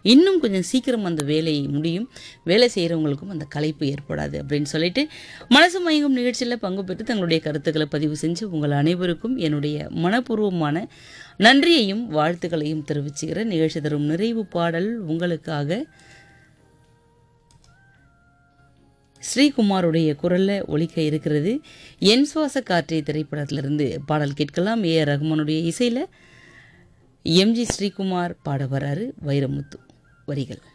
இன்னும் கொஞ்சம் சீக்கிரம் அந்த வேலை முடியும் வேலை செய்கிறவங்களுக்கும் அந்த களைப்பு ஏற்படாது அப்படின்னு சொல்லிட்டு மனசு மயங்கும் நிகழ்ச்சியில் பங்கு பெற்று தங்களுடைய கருத்துக்களை பதிவு செஞ்சு உங்கள் அனைவருக்கும் என்னுடைய மனப்பூர்வமான நன்றியையும் வாழ்த்துக்களையும் தெரிவிச்சுக்கிற நிகழ்ச்சி தரும் நிறைவு பாடல் உங்களுக்காக ஸ்ரீகுமாருடைய குரலில் ஒலிக்க இருக்கிறது என் சுவாச காற்றே திரைப்படத்திலிருந்து பாடல் கேட்கலாம் ஏ ஆர் ரஹ்மானுடைய இசையில் எம்ஜி ஸ்ரீகுமார் பாட வராரு வைரமுத்து வரிகள்